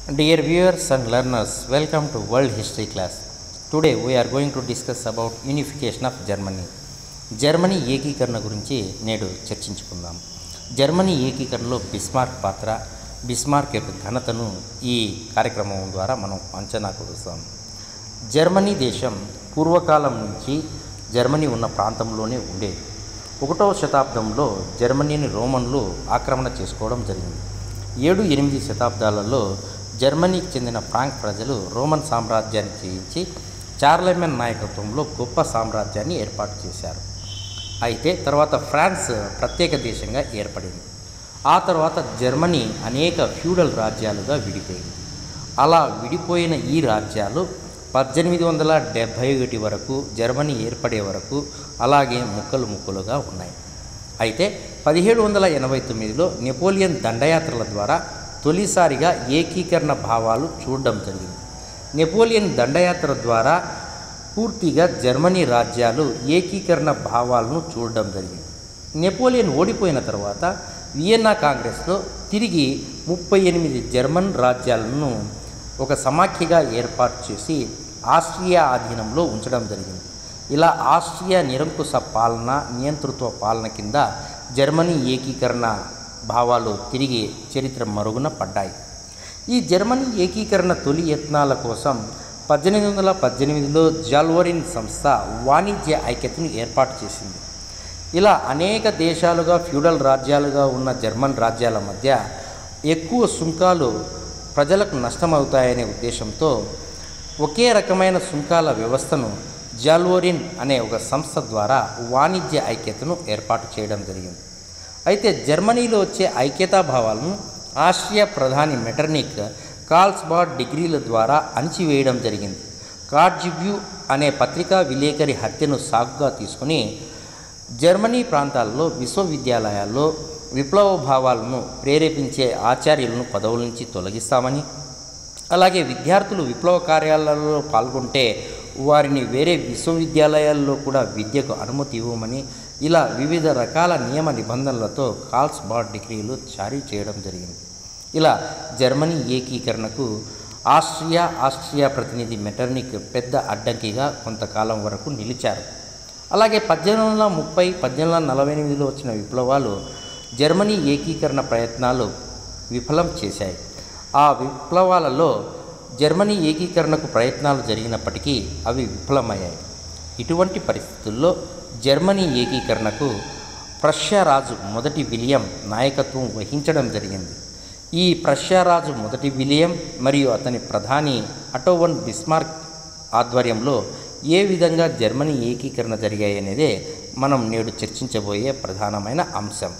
Dear viewers and learners, welcome to World History class. Today we are going to discuss about unification of Germany. Germany ఏకీకరణ గురించి నేడు చర్చించుకుందాం Germany ఏకీకరణలో Bismarck పాత్ర Bismarck యొక్క ఘనతను ఈ కార్యక్రమం ద్వారా మనం అంచనా కొలుస్తాం జర్మనీ దేశం పూర్వకాలం నుంచి జర్మనీ ఉన్న ప్రాంతంలోనే ఉండేది ఒకటవ శతాబ్దంలో జర్మనీని రోమన్లు ఆక్రమణ చేసుకోవడం జరిగింది ఏడు ఎనిమిది శతాబ్దాలలో జర్మనీకి చెందిన ఫ్రాంక్ ప్రజలు రోమన్ సామ్రాజ్యాన్ని జయించి చార్లెమెన్ నాయకత్వంలో గొప్ప సామ్రాజ్యాన్ని ఏర్పాటు చేశారు అయితే తర్వాత ఫ్రాన్స్ ప్రత్యేక దేశంగా ఏర్పడింది ఆ తర్వాత జర్మనీ అనేక ఫ్యూడల్ రాజ్యాలుగా విడిపోయింది అలా విడిపోయిన ఈ రాజ్యాలు పద్దెనిమిది వందల డెబ్భై ఒకటి వరకు జర్మనీ ఏర్పడే వరకు అలాగే ముక్కలు ముక్కలుగా ఉన్నాయి అయితే పదిహేడు వందల ఎనభై తొమ్మిదిలో నెపోలియన్ దండయాత్రల ద్వారా తొలిసారిగా ఏకీకరణ భావాలు చూడడం జరిగింది నెపోలియన్ దండయాత్ర ద్వారా పూర్తిగా జర్మనీ రాజ్యాలు ఏకీకరణ భావాలను చూడడం జరిగింది నెపోలియన్ ఓడిపోయిన తర్వాత వియన్నా కాంగ్రెస్లో తిరిగి ముప్పై ఎనిమిది జర్మన్ రాజ్యాలను ఒక సమాఖ్యగా ఏర్పాటు చేసి ఆస్ట్రియా ఆధీనంలో ఉంచడం జరిగింది ఇలా ఆస్ట్రియా నిరంకుశ పాలన నియంతృత్వ పాలన కింద జర్మనీ ఏకీకరణ భావాలు తిరిగి చరిత్ర మరుగున పడ్డాయి ఈ జర్మనీ ఏకీకరణ తొలి యత్నాల కోసం పద్దెనిమిది వందల పద్దెనిమిదిలో జాల్వరిన్ సంస్థ వాణిజ్య ఐక్యతను ఏర్పాటు చేసింది ఇలా అనేక దేశాలుగా ఫ్యూడల్ రాజ్యాలుగా ఉన్న జర్మన్ రాజ్యాల మధ్య ఎక్కువ సుంకాలు ప్రజలకు నష్టమవుతాయనే ఉద్దేశంతో ఒకే రకమైన సుంకాల వ్యవస్థను జాల్వోరిన్ అనే ఒక సంస్థ ద్వారా వాణిజ్య ఐక్యతను ఏర్పాటు చేయడం జరిగింది అయితే జర్మనీలో వచ్చే ఐక్యతా భావాలను ఆస్ట్రియా ప్రధాని మెటర్నిక్ కాల్స్బాడ్ డిగ్రీల ద్వారా అణిచివేయడం జరిగింది కార్జివ్యూ అనే పత్రికా విలేకరి హత్యను సాగుగా తీసుకుని జర్మనీ ప్రాంతాల్లో విశ్వవిద్యాలయాల్లో విప్లవ భావాలను ప్రేరేపించే ఆచార్యులను పదవుల నుంచి తొలగిస్తామని అలాగే విద్యార్థులు విప్లవ కార్యాలలో పాల్గొంటే వారిని వేరే విశ్వవిద్యాలయాల్లో కూడా విద్యకు అనుమతి ఇవ్వమని ఇలా వివిధ రకాల నియమ నిబంధనలతో కాల్స్ బాడ్ డిగ్రీలు జారీ చేయడం జరిగింది ఇలా జర్మనీ ఏకీకరణకు ఆస్ట్రియా ఆస్ట్రియా ప్రతినిధి మెటర్నిక్ పెద్ద అడ్డంకిగా కొంతకాలం వరకు నిలిచారు అలాగే పద్దెనిమిది వందల ముప్పై పద్దెనిమిది వందల నలభై ఎనిమిదిలో వచ్చిన విప్లవాలు జర్మనీ ఏకీకరణ ప్రయత్నాలు విఫలం చేశాయి ఆ విప్లవాలలో జర్మనీ ఏకీకరణకు ప్రయత్నాలు జరిగినప్పటికీ అవి విఫలమయ్యాయి ఇటువంటి పరిస్థితుల్లో జర్మనీ ఏకీకరణకు ప్రష్యా రాజు మొదటి విలియం నాయకత్వం వహించడం జరిగింది ఈ ప్రష్యా రాజు మొదటి విలియం మరియు అతని ప్రధాని అటోవన్ బిస్మార్క్ ఆధ్వర్యంలో ఏ విధంగా జర్మనీ ఏకీకరణ జరిగాయి అనేదే మనం నేడు చర్చించబోయే ప్రధానమైన అంశం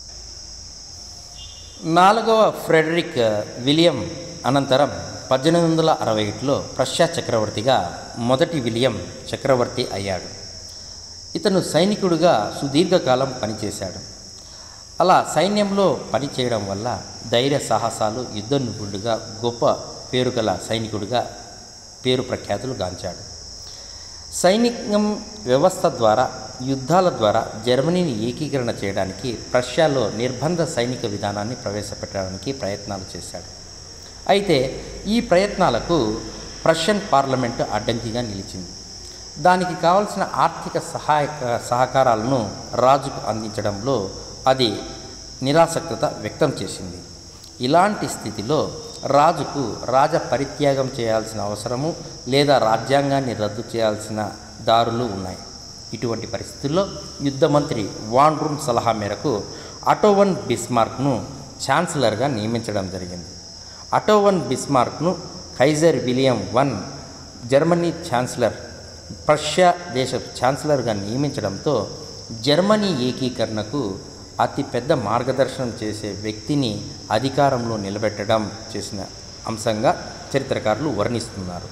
నాలుగవ ఫ్రెడరిక్ విలియం అనంతరం పద్దెనిమిది వందల అరవై ఒకటిలో ప్రష్యా చక్రవర్తిగా మొదటి విలియం చక్రవర్తి అయ్యాడు ఇతను సైనికుడిగా సుదీర్ఘకాలం పనిచేశాడు అలా సైన్యంలో పనిచేయడం వల్ల ధైర్య సాహసాలు యుద్ధ నిపుణుడిగా గొప్ప పేరు గల సైనికుడిగా పేరు ప్రఖ్యాతులు గాంచాడు సైనికం వ్యవస్థ ద్వారా యుద్ధాల ద్వారా జర్మనీని ఏకీకరణ చేయడానికి ప్రష్యాలో నిర్బంధ సైనిక విధానాన్ని ప్రవేశపెట్టడానికి ప్రయత్నాలు చేశాడు అయితే ఈ ప్రయత్నాలకు ప్రష్యన్ పార్లమెంటు అడ్డంకిగా నిలిచింది దానికి కావలసిన ఆర్థిక సహాయక సహకారాలను రాజుకు అందించడంలో అది నిరాసక్తత వ్యక్తం చేసింది ఇలాంటి స్థితిలో రాజుకు రాజ పరిత్యాగం చేయాల్సిన అవసరము లేదా రాజ్యాంగాన్ని రద్దు చేయాల్సిన దారులు ఉన్నాయి ఇటువంటి పరిస్థితుల్లో యుద్ధ మంత్రి వాన్ రూమ్ సలహా మేరకు అటోవన్ బిస్మార్క్ను ఛాన్సలర్గా నియమించడం జరిగింది అటోవన్ బిస్మార్క్ను Kaiser William one Germany chancellor Prussia దేశ ఛాన్సలర్గా నియమించడంతో జర్మనీ ఏకీకరణకు అతి పెద్ద మార్గదర్శనం చేసే వ్యక్తిని అధికారంలో నిలబెట్టడం చేసిన అంశంగా చరిత్రకారులు వర్ణిస్తున్నారు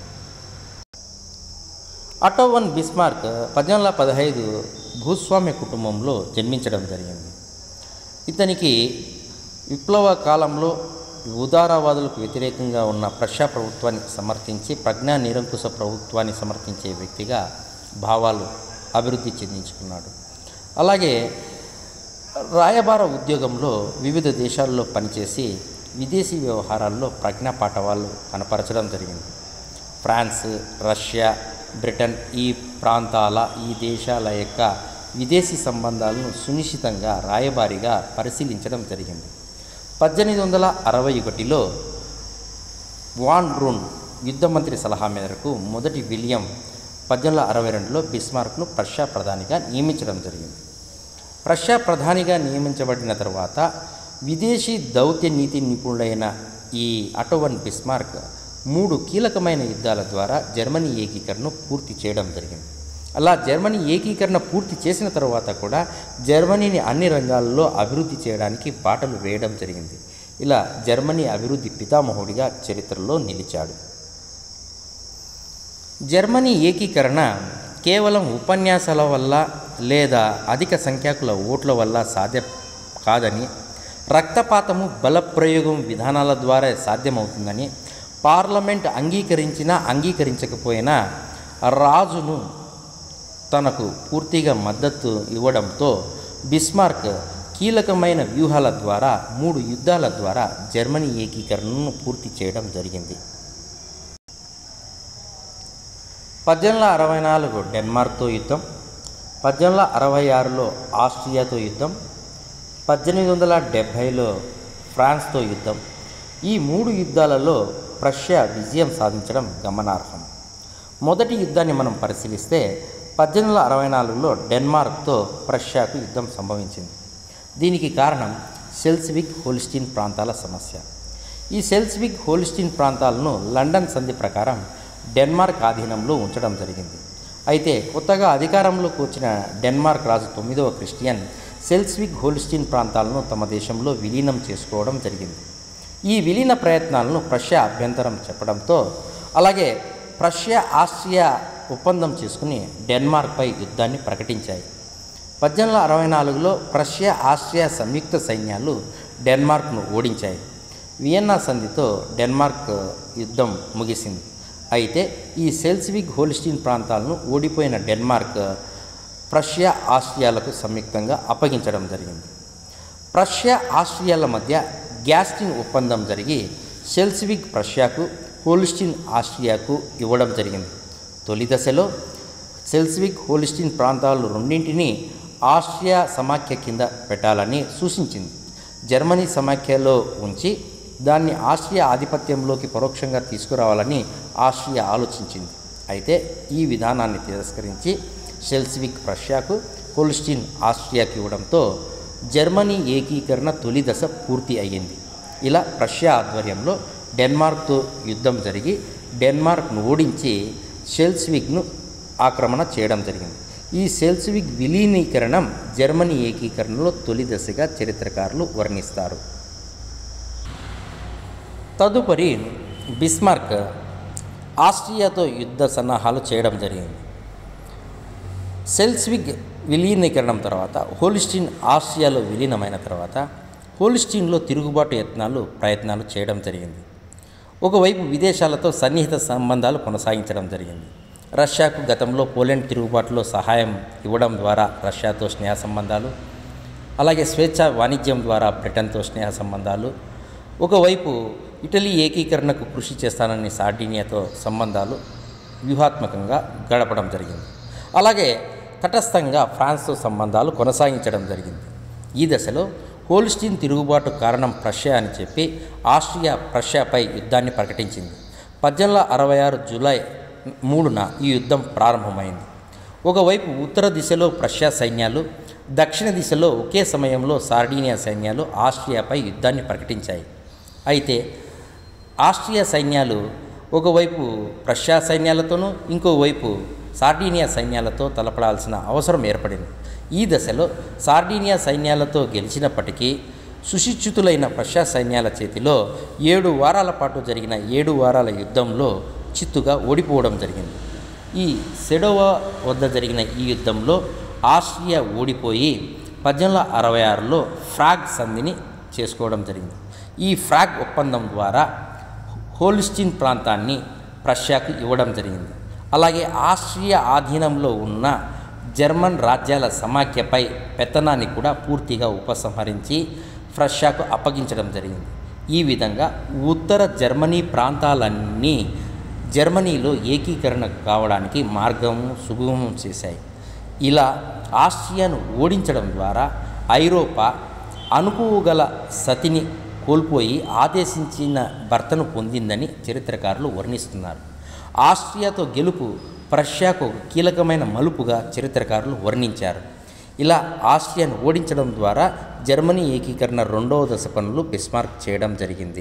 అటోవన్ బిస్మార్క్ పద్దెనిమిది వందల పదహైదు భూస్వామ్య కుటుంబంలో జన్మించడం జరిగింది ఇతనికి విప్లవ కాలంలో ఉదారవాదులకు వ్యతిరేకంగా ఉన్న ప్రజా ప్రభుత్వాన్ని సమర్థించి ప్రజ్ఞా నిరంకుశ ప్రభుత్వాన్ని సమర్థించే వ్యక్తిగా భావాలు అభివృద్ధి చెందించుకున్నాడు అలాగే రాయబార ఉద్యోగంలో వివిధ దేశాల్లో పనిచేసి విదేశీ వ్యవహారాల్లో ప్రజ్ఞా పాఠవాలు కనపరచడం జరిగింది ఫ్రాన్స్ రష్యా బ్రిటన్ ఈ ప్రాంతాల ఈ దేశాల యొక్క విదేశీ సంబంధాలను సునిశ్చితంగా రాయబారిగా పరిశీలించడం జరిగింది పద్దెనిమిది వందల అరవై ఒకటిలో వాన్ రూన్ యుద్ధ మంత్రి సలహా మేరకు మొదటి విలియం పద్దెనిమిది వందల అరవై రెండులో బిస్మార్క్ను ప్రష్యా ప్రధానిగా నియమించడం జరిగింది ప్రష్యా ప్రధానిగా నియమించబడిన తర్వాత విదేశీ దౌత్య నీతి నిపుణుడైన ఈ అటోవన్ బిస్మార్క్ మూడు కీలకమైన యుద్ధాల ద్వారా జర్మనీ ఏకీకరణను పూర్తి చేయడం జరిగింది అలా జర్మనీ ఏకీకరణ పూర్తి చేసిన తర్వాత కూడా జర్మనీని అన్ని రంగాల్లో అభివృద్ధి చేయడానికి బాటలు వేయడం జరిగింది ఇలా జర్మనీ అభివృద్ధి పితామహుడిగా చరిత్రలో నిలిచాడు జర్మనీ ఏకీకరణ కేవలం ఉపన్యాసాల వల్ల లేదా అధిక సంఖ్యాకుల ఓట్ల వల్ల సాధ్యం కాదని రక్తపాతము బలప్రయోగం విధానాల ద్వారా సాధ్యమవుతుందని పార్లమెంట్ అంగీకరించినా అంగీకరించకపోయినా రాజును తనకు పూర్తిగా మద్దతు ఇవ్వడంతో బిస్మార్క్ కీలకమైన వ్యూహాల ద్వారా మూడు యుద్ధాల ద్వారా జర్మనీ ఏకీకరణను పూర్తి చేయడం జరిగింది పద్దెనిమిది వందల అరవై నాలుగు డెన్మార్క్తో యుద్ధం పద్దెనిమిది వందల అరవై ఆరులో ఆస్ట్రియాతో యుద్ధం పద్దెనిమిది వందల డెబ్భైలో ఫ్రాన్స్తో యుద్ధం ఈ మూడు యుద్ధాలలో ప్రష్యా విజయం సాధించడం గమనార్హం మొదటి యుద్ధాన్ని మనం పరిశీలిస్తే పద్దెనిమిది వందల అరవై నాలుగులో డెన్మార్క్తో ప్రష్యాకు యుద్ధం సంభవించింది దీనికి కారణం సెల్స్విక్ హోల్స్టీన్ ప్రాంతాల సమస్య ఈ సెల్స్విక్ హోల్స్టీన్ ప్రాంతాలను లండన్ సంధి ప్రకారం డెన్మార్క్ ఆధీనంలో ఉంచడం జరిగింది అయితే కొత్తగా అధికారంలోకి వచ్చిన డెన్మార్క్ రాజు తొమ్మిదవ క్రిస్టియన్ సెల్స్విక్ హోల్స్టీన్ ప్రాంతాలను తమ దేశంలో విలీనం చేసుకోవడం జరిగింది ఈ విలీన ప్రయత్నాలను ప్రష్యా అభ్యంతరం చెప్పడంతో అలాగే ప్రష్యా ఆస్ట్రియా ఒప్పందం చేసుకుని డెన్మార్క్పై యుద్ధాన్ని ప్రకటించాయి పద్దెనిమిది వందల అరవై నాలుగులో ప్రష్యా ఆస్ట్రియా సంయుక్త సైన్యాలు డెన్మార్క్ను ఓడించాయి వియన్నా సంధితో డెన్మార్క్ యుద్ధం ముగిసింది అయితే ఈ సెల్స్విక్ హోల్స్టీన్ ప్రాంతాలను ఓడిపోయిన డెన్మార్క్ ప్రష్యా ఆస్ట్రియాలకు సంయుక్తంగా అప్పగించడం జరిగింది ప్రష్యా ఆస్ట్రియాల మధ్య గ్యాస్టిన్ ఒప్పందం జరిగి సెల్స్విక్ ప్రష్యాకు హోల్స్టీన్ ఆస్ట్రియాకు ఇవ్వడం జరిగింది తొలి దశలో సెల్స్విక్ హోల్స్టీన్ ప్రాంతాలు రెండింటినీ ఆస్ట్రియా సమాఖ్య కింద పెట్టాలని సూచించింది జర్మనీ సమాఖ్యలో ఉంచి దాన్ని ఆస్ట్రియా ఆధిపత్యంలోకి పరోక్షంగా తీసుకురావాలని ఆస్ట్రియా ఆలోచించింది అయితే ఈ విధానాన్ని తిరస్కరించి షెల్స్విక్ ప్రష్యాకు హోల్స్టీన్ ఆస్ట్రియాకి ఇవ్వడంతో జర్మనీ ఏకీకరణ తొలి దశ పూర్తి అయ్యింది ఇలా ప్రష్యా ఆధ్వర్యంలో డెన్మార్క్తో యుద్ధం జరిగి డెన్మార్క్ను ఓడించి షెల్స్విక్ను ఆక్రమణ చేయడం జరిగింది ఈ సెల్స్విక్ విలీనీకరణం జర్మనీ ఏకీకరణలో తొలి దశగా చరిత్రకారులు వర్ణిస్తారు తదుపరి బిస్మార్క్ ఆస్ట్రియాతో యుద్ధ సన్నాహాలు చేయడం జరిగింది సెల్స్విగ్ విలీనీకరణం తర్వాత హోలిస్టీన్ ఆస్ట్రియాలో విలీనమైన తర్వాత హోలిస్టీన్లో తిరుగుబాటు యత్నాలు ప్రయత్నాలు చేయడం జరిగింది ఒకవైపు విదేశాలతో సన్నిహిత సంబంధాలు కొనసాగించడం జరిగింది రష్యాకు గతంలో పోలాండ్ తిరుగుబాటులో సహాయం ఇవ్వడం ద్వారా రష్యాతో స్నేహ సంబంధాలు అలాగే స్వేచ్ఛ వాణిజ్యం ద్వారా బ్రిటన్తో స్నేహ సంబంధాలు ఒకవైపు ఇటలీ ఏకీకరణకు కృషి చేస్తానని సార్డినియాతో సంబంధాలు వ్యూహాత్మకంగా గడపడం జరిగింది అలాగే తటస్థంగా ఫ్రాన్స్తో సంబంధాలు కొనసాగించడం జరిగింది ఈ దశలో హోల్స్టీన్ తిరుగుబాటు కారణం ప్రష్యా అని చెప్పి ఆస్ట్రియా ప్రష్యాపై యుద్ధాన్ని ప్రకటించింది పద్దెనిమిది వందల అరవై ఆరు జూలై మూడున ఈ యుద్ధం ప్రారంభమైంది ఒకవైపు ఉత్తర దిశలో ప్రష్యా సైన్యాలు దక్షిణ దిశలో ఒకే సమయంలో సార్డీనియా సైన్యాలు ఆస్ట్రియాపై యుద్ధాన్ని ప్రకటించాయి అయితే ఆస్ట్రియా సైన్యాలు ఒకవైపు ప్రష్యా సైన్యాలతోనూ ఇంకోవైపు సార్డీనియా సైన్యాలతో తలపడాల్సిన అవసరం ఏర్పడింది ఈ దశలో సార్డీనియా సైన్యాలతో గెలిచినప్పటికీ సుశిక్షితులైన ప్రష్యా సైన్యాల చేతిలో ఏడు వారాల పాటు జరిగిన ఏడు వారాల యుద్ధంలో చిత్తుగా ఓడిపోవడం జరిగింది ఈ సెడోవా వద్ద జరిగిన ఈ యుద్ధంలో ఆస్ట్రియా ఓడిపోయి పద్దెనిమిది వందల అరవై ఆరులో ఫ్రాగ్ సంధిని చేసుకోవడం జరిగింది ఈ ఫ్రాగ్ ఒప్పందం ద్వారా హోల్స్టీన్ ప్రాంతాన్ని ప్రష్యాకు ఇవ్వడం జరిగింది అలాగే ఆస్ట్రియా ఆధీనంలో ఉన్న జర్మన్ రాజ్యాల సమాఖ్యపై పెత్తనాన్ని కూడా పూర్తిగా ఉపసంహరించి ప్రష్యాకు అప్పగించడం జరిగింది ఈ విధంగా ఉత్తర జర్మనీ ప్రాంతాలన్నీ జర్మనీలో ఏకీకరణ కావడానికి మార్గం సుగమం చేశాయి ఇలా ఆస్ట్రియాను ఓడించడం ద్వారా ఐరోపా అనుకోగల సతిని కోల్పోయి ఆదేశించిన భర్తను పొందిందని చరిత్రకారులు వర్ణిస్తున్నారు ఆస్ట్రియాతో గెలుపు ప్రష్యాకు ఒక కీలకమైన మలుపుగా చరిత్రకారులు వర్ణించారు ఇలా ఆస్ట్రియాను ఓడించడం ద్వారా జర్మనీ ఏకీకరణ రెండవ దశ పనులు బిస్మార్క్ చేయడం జరిగింది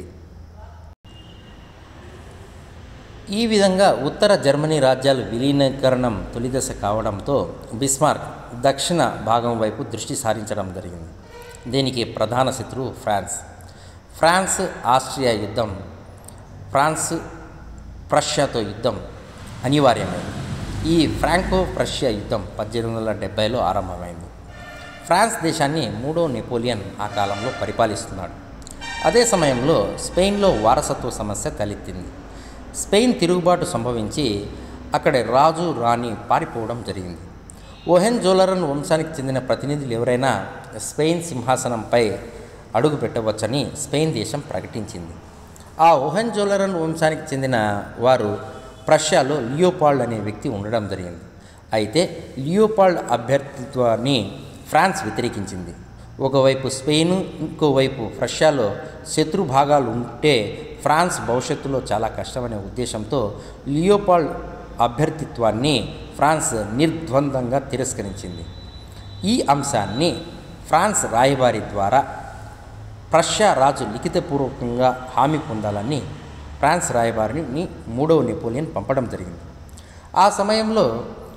ఈ విధంగా ఉత్తర జర్మనీ రాజ్యాలు విలీనీకరణం తొలిదశ కావడంతో బిస్మార్క్ దక్షిణ భాగం వైపు దృష్టి సారించడం జరిగింది దీనికి ప్రధాన శత్రువు ఫ్రాన్స్ ఫ్రాన్స్ ఆస్ట్రియా యుద్ధం ఫ్రాన్స్ ప్రష్యాతో యుద్ధం అనివార్యమైంది ఈ ఫ్రాంకో ప్రష్యా యుద్ధం పద్దెనిమిది వందల డెబ్బైలో ఆరంభమైంది ఫ్రాన్స్ దేశాన్ని మూడో నెపోలియన్ ఆ కాలంలో పరిపాలిస్తున్నాడు అదే సమయంలో స్పెయిన్లో వారసత్వ సమస్య తలెత్తింది స్పెయిన్ తిరుగుబాటు సంభవించి అక్కడి రాజు రాణి పారిపోవడం జరిగింది ఓహెన్ జోలరన్ వంశానికి చెందిన ప్రతినిధులు ఎవరైనా స్పెయిన్ సింహాసనంపై అడుగు పెట్టవచ్చని స్పెయిన్ దేశం ప్రకటించింది ఆ ఓహెన్ జోలరన్ వంశానికి చెందిన వారు ప్రష్యాలో లియోపాల్డ్ అనే వ్యక్తి ఉండడం జరిగింది అయితే లియోపాల్డ్ అభ్యర్థిత్వాన్ని ఫ్రాన్స్ వ్యతిరేకించింది ఒకవైపు స్పెయిన్ ఇంకోవైపు ప్రష్యాలో శత్రు భాగాలు ఉంటే ఫ్రాన్స్ భవిష్యత్తులో చాలా కష్టమనే ఉద్దేశంతో లియోపాల్డ్ అభ్యర్థిత్వాన్ని ఫ్రాన్స్ నిర్ద్వందంగా తిరస్కరించింది ఈ అంశాన్ని ఫ్రాన్స్ రాయబారి ద్వారా ప్రష్యా రాజు లిఖితపూర్వకంగా హామీ పొందాలని ఫ్రాన్స్ రాయబారిని మూడవ నెపోలియన్ పంపడం జరిగింది ఆ సమయంలో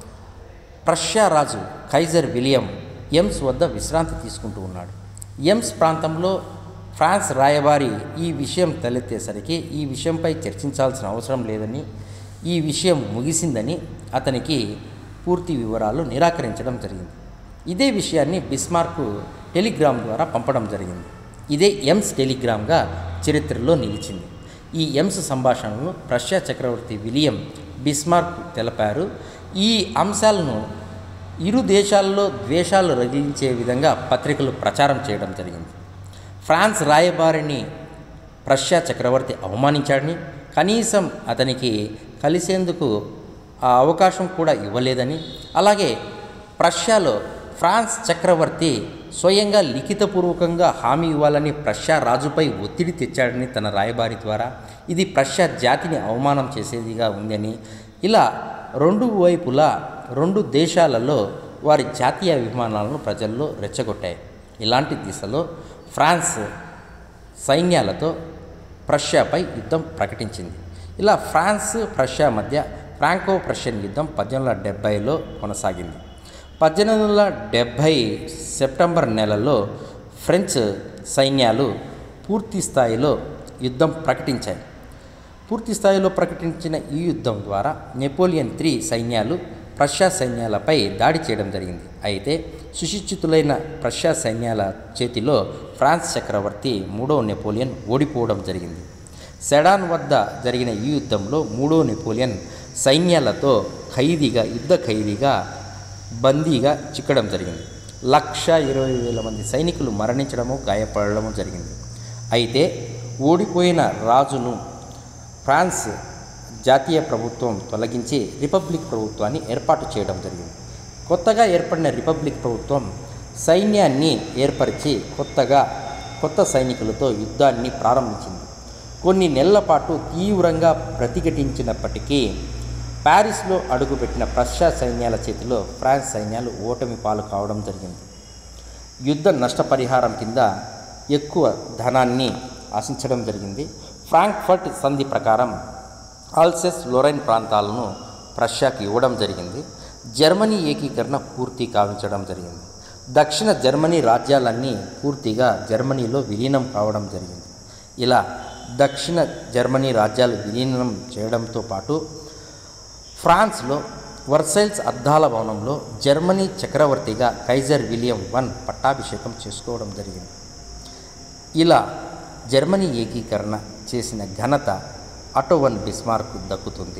ప్రష్యా రాజు కైజర్ విలియం ఎమ్స్ వద్ద విశ్రాంతి తీసుకుంటూ ఉన్నాడు ఎమ్స్ ప్రాంతంలో ఫ్రాన్స్ రాయబారి ఈ విషయం తలెత్తేసరికి ఈ విషయంపై చర్చించాల్సిన అవసరం లేదని ఈ విషయం ముగిసిందని అతనికి పూర్తి వివరాలు నిరాకరించడం జరిగింది ఇదే విషయాన్ని బిస్మార్క్ టెలిగ్రామ్ ద్వారా పంపడం జరిగింది ఇదే ఎమ్స్ టెలిగ్రామ్గా చరిత్రలో నిలిచింది ఈ ఎమ్స్ సంభాషణను రష్యా చక్రవర్తి విలియం బిస్మార్క్ తెలిపారు ఈ అంశాలను ఇరు దేశాల్లో ద్వేషాలు రగిలించే విధంగా పత్రికలు ప్రచారం చేయడం జరిగింది ఫ్రాన్స్ రాయబారిని రష్యా చక్రవర్తి అవమానించాడని కనీసం అతనికి కలిసేందుకు ఆ అవకాశం కూడా ఇవ్వలేదని అలాగే ప్రష్యాలో ఫ్రాన్స్ చక్రవర్తి స్వయంగా లిఖితపూర్వకంగా హామీ ఇవ్వాలని ప్రష్యా రాజుపై ఒత్తిడి తెచ్చాడని తన రాయబారి ద్వారా ఇది ప్రష్యా జాతిని అవమానం చేసేదిగా ఉందని ఇలా రెండు వైపులా రెండు దేశాలలో వారి జాతీయ అభిమానాలను ప్రజల్లో రెచ్చగొట్టాయి ఇలాంటి దిశలో ఫ్రాన్స్ సైన్యాలతో ప్రష్యాపై యుద్ధం ప్రకటించింది ఇలా ఫ్రాన్స్ ప్రష్యా మధ్య ఫ్రాంకో ప్రష్యన్ యుద్ధం పద్దెనిమిది వందల డెబ్భైలో కొనసాగింది పద్దెనిమిది వందల డెబ్భై సెప్టెంబర్ నెలలో ఫ్రెంచ్ సైన్యాలు పూర్తి స్థాయిలో యుద్ధం ప్రకటించాయి పూర్తి స్థాయిలో ప్రకటించిన ఈ యుద్ధం ద్వారా నెపోలియన్ త్రీ సైన్యాలు ప్రష్యా సైన్యాలపై దాడి చేయడం జరిగింది అయితే సుశిక్షితులైన ప్రష్యా సైన్యాల చేతిలో ఫ్రాన్స్ చక్రవర్తి మూడో నెపోలియన్ ఓడిపోవడం జరిగింది సెడాన్ వద్ద జరిగిన ఈ యుద్ధంలో మూడో నెపోలియన్ సైన్యాలతో ఖైదీగా యుద్ధ ఖైదీగా బందీగా చిక్కడం జరిగింది లక్ష ఇరవై వేల మంది సైనికులు మరణించడము గాయపడము జరిగింది అయితే ఓడిపోయిన రాజును ఫ్రాన్స్ జాతీయ ప్రభుత్వం తొలగించి రిపబ్లిక్ ప్రభుత్వాన్ని ఏర్పాటు చేయడం జరిగింది కొత్తగా ఏర్పడిన రిపబ్లిక్ ప్రభుత్వం సైన్యాన్ని ఏర్పరిచి కొత్తగా కొత్త సైనికులతో యుద్ధాన్ని ప్రారంభించింది కొన్ని నెలల పాటు తీవ్రంగా ప్రతిఘటించినప్పటికీ ప్యారిస్లో అడుగుపెట్టిన ప్రష్యా సైన్యాల చేతిలో ఫ్రాన్స్ సైన్యాలు ఓటమి పాలు కావడం జరిగింది యుద్ధ నష్టపరిహారం కింద ఎక్కువ ధనాన్ని ఆశించడం జరిగింది ఫ్రాంక్ఫర్ట్ సంధి ప్రకారం ఆల్సెస్ లొరైన్ ప్రాంతాలను ప్రష్యాకి ఇవ్వడం జరిగింది జర్మనీ ఏకీకరణ పూర్తి కావించడం జరిగింది దక్షిణ జర్మనీ రాజ్యాలన్నీ పూర్తిగా జర్మనీలో విలీనం కావడం జరిగింది ఇలా దక్షిణ జర్మనీ రాజ్యాలు విలీనం చేయడంతో పాటు ఫ్రాన్స్లో వర్సైల్స్ అద్దాల భవనంలో జర్మనీ చక్రవర్తిగా కైజర్ విలియం వన్ పట్టాభిషేకం చేసుకోవడం జరిగింది ఇలా జర్మనీ ఏకీకరణ చేసిన ఘనత అటోవన్ బిస్మార్క్ దక్కుతుంది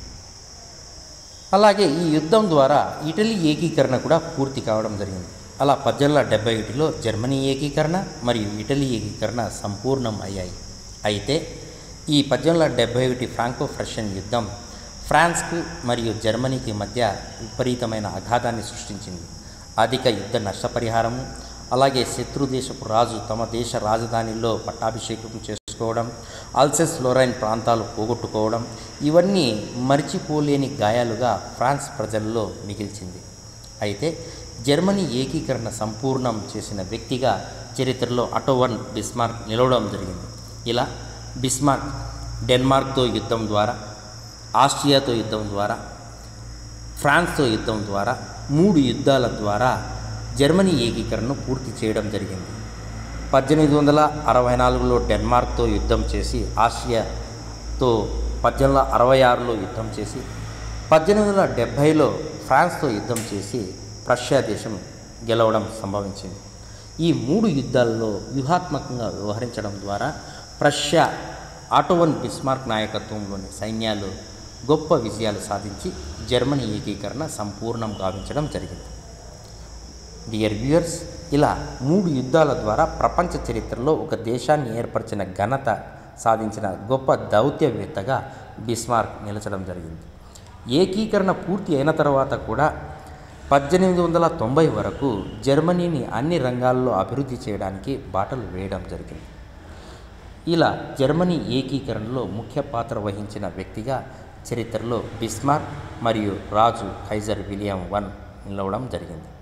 అలాగే ఈ యుద్ధం ద్వారా ఇటలీ ఏకీకరణ కూడా పూర్తి కావడం జరిగింది అలా పద్దెనిమిది వందల డెబ్బై ఒకటిలో జర్మనీ ఏకీకరణ మరియు ఇటలీ ఏకీకరణ సంపూర్ణం అయ్యాయి అయితే ఈ పద్దెనిమిది వందల డెబ్భై ఒకటి ఫ్రాంకో ఫ్రషియన్ యుద్ధం ఫ్రాన్స్కు మరియు జర్మనీకి మధ్య విపరీతమైన అఘాతాన్ని సృష్టించింది అధిక యుద్ధ నష్టపరిహారము అలాగే శత్రు దేశపు రాజు తమ దేశ రాజధానిలో పట్టాభిషేకం చేసుకోవడం అల్సెస్ లోరైన్ ప్రాంతాలు పోగొట్టుకోవడం ఇవన్నీ మరిచిపోలేని గాయాలుగా ఫ్రాన్స్ ప్రజల్లో మిగిల్చింది అయితే జర్మనీ ఏకీకరణ సంపూర్ణం చేసిన వ్యక్తిగా చరిత్రలో అటోవన్ బిస్మార్క్ నిలవడం జరిగింది ఇలా బిస్మార్క్ డెన్మార్క్తో యుద్ధం ద్వారా ఆస్ట్రియాతో యుద్ధం ద్వారా ఫ్రాన్స్తో యుద్ధం ద్వారా మూడు యుద్ధాల ద్వారా జర్మనీ ఏకీకరణను పూర్తి చేయడం జరిగింది పద్దెనిమిది వందల అరవై నాలుగులో డెన్మార్క్తో యుద్ధం చేసి ఆస్ట్రియాతో పద్దెనిమిది వందల అరవై ఆరులో యుద్ధం చేసి పద్దెనిమిది వందల డెబ్భైలో ఫ్రాన్స్తో యుద్ధం చేసి ప్రష్యా దేశం గెలవడం సంభవించింది ఈ మూడు యుద్ధాల్లో వ్యూహాత్మకంగా వ్యవహరించడం ద్వారా ప్రష్యా ఆటోవన్ బిస్మార్క్ నాయకత్వంలోని సైన్యాలు గొప్ప విజయాలు సాధించి జర్మనీ ఏకీకరణ సంపూర్ణం గావించడం జరిగింది డియర్ వ్యూయర్స్ ఇలా మూడు యుద్ధాల ద్వారా ప్రపంచ చరిత్రలో ఒక దేశాన్ని ఏర్పరిచిన ఘనత సాధించిన గొప్ప దౌత్యవేత్తగా బిస్మార్క్ నిలచడం జరిగింది ఏకీకరణ పూర్తి అయిన తర్వాత కూడా పద్దెనిమిది వందల తొంభై వరకు జర్మనీని అన్ని రంగాల్లో అభివృద్ధి చేయడానికి బాటలు వేయడం జరిగింది ఇలా జర్మనీ ఏకీకరణలో ముఖ్య పాత్ర వహించిన వ్యక్తిగా చరిత్రలో బిస్మార్క్ మరియు రాజు కైజర్ విలియం వన్ నిలవడం జరిగింది